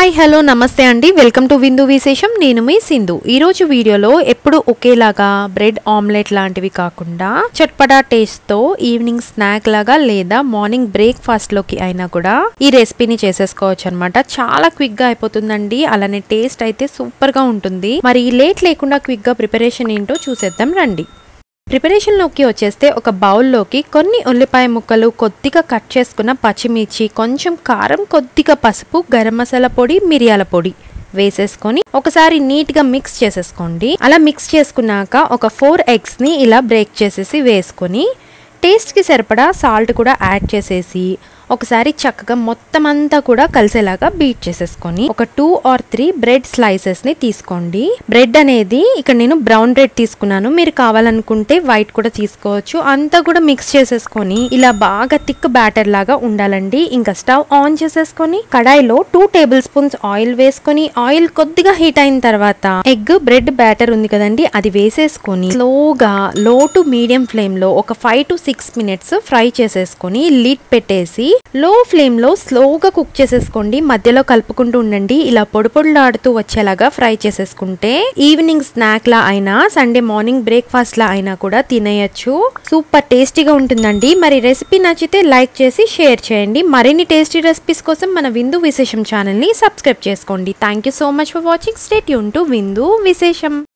hi hello నమస్తే అండి welcome to విందు విశేషం నేను మీ సింధు ఈ రోజు వీడియోలో ఎప్పుడు ఒకేలాగా బ్రెడ్ ఆమ్లెట్ లాంటివి కాకుండా చట్పటా టేస్ట్ తో ఈవినింగ్ స్నాక్ లాగా లేదా మార్నింగ్ బ్రేక్ఫాస్ట్ లోకి అయినా కూడా ఈ రెసిపీని చేసేసుకోవచ్చు అనమాట చాలా క్విక్ గా అయిపోతుందండి అలానే టేస్ట్ అయితే సూపర్ గా ఉంటుంది మరి లేట్ లేకుండా క్విక్ గా ప్రిపరేషన్ ఏంటో చూసేద్దాం రండి ప్రిపరేషన్లోకి వచ్చేస్తే ఒక బౌల్లోకి కొన్ని ఉల్లిపాయ ముక్కలు కొద్దిగా కట్ చేసుకున్న పచ్చిమిర్చి కొంచెం కారం కొద్దిగా పసుపు గరం మసాలా పొడి మిరియాల పొడి వేసేసుకొని ఒకసారి నీట్గా మిక్స్ చేసేసుకోండి అలా మిక్స్ చేసుకున్నాక ఒక ఫోర్ ఎగ్స్ని ఇలా బ్రేక్ చేసేసి వేసుకొని టేస్ట్కి సరిపడా సాల్ట్ కూడా యాడ్ చేసేసి ఒకసారి చక్కగా మొత్తం అంతా కూడా కలిసేలాగా బీట్ చేసేసుకొని ఒక two or three bread slices ని తీసుకోండి బ్రెడ్ అనేది ఇక్కడ నేను బ్రౌన్ బ్రెడ్ తీసుకున్నాను మీరు కావాలనుకుంటే వైట్ కూడా తీసుకోవచ్చు అంతా కూడా మిక్స్ చేసేసుకొని ఇలా బాగా థిక్ బ్యాటర్ లాగా ఉండాలండి ఇంకా స్టవ్ ఆన్ చేసేసుకొని కడాయిలో టూ టేబుల్ స్పూన్స్ ఆయిల్ వేసుకొని ఆయిల్ కొద్దిగా హీట్ అయిన తర్వాత ఎగ్ బ్రెడ్ బ్యాటర్ ఉంది కదండి అది వేసేసుకొని స్లోగా లో టు మీడియం ఫ్లేమ్ లో ఒక five to six minutes fry చేసేసుకొని లిడ్ పెట్టేసి లో ఫ్లేమ్ లో స్లోగా కుక్ చేసేసుకోండి మధ్యలో కలుపుకుంటూ ఉండండి ఇలా పొడి పొడిలాడుతూ వచ్చేలాగా ఫ్రై చేసేసుకుంటే ఈవినింగ్ స్నాక్ లా అయినా సండే మార్నింగ్ బ్రేక్ఫాస్ట్ లా అయినా కూడా తినేయచ్చు సూపర్ టేస్టీగా ఉంటుందండి మరి రెసిపీ నచ్చితే లైక్ చేసి షేర్ చేయండి మరిన్ని టేస్టీ రెసిపీస్ కోసం మన విందు విశేషం ఛానల్ ని సబ్స్క్రైబ్ చేసుకోండి thank you so much for watching stay యూన్ టు విందు విశేషం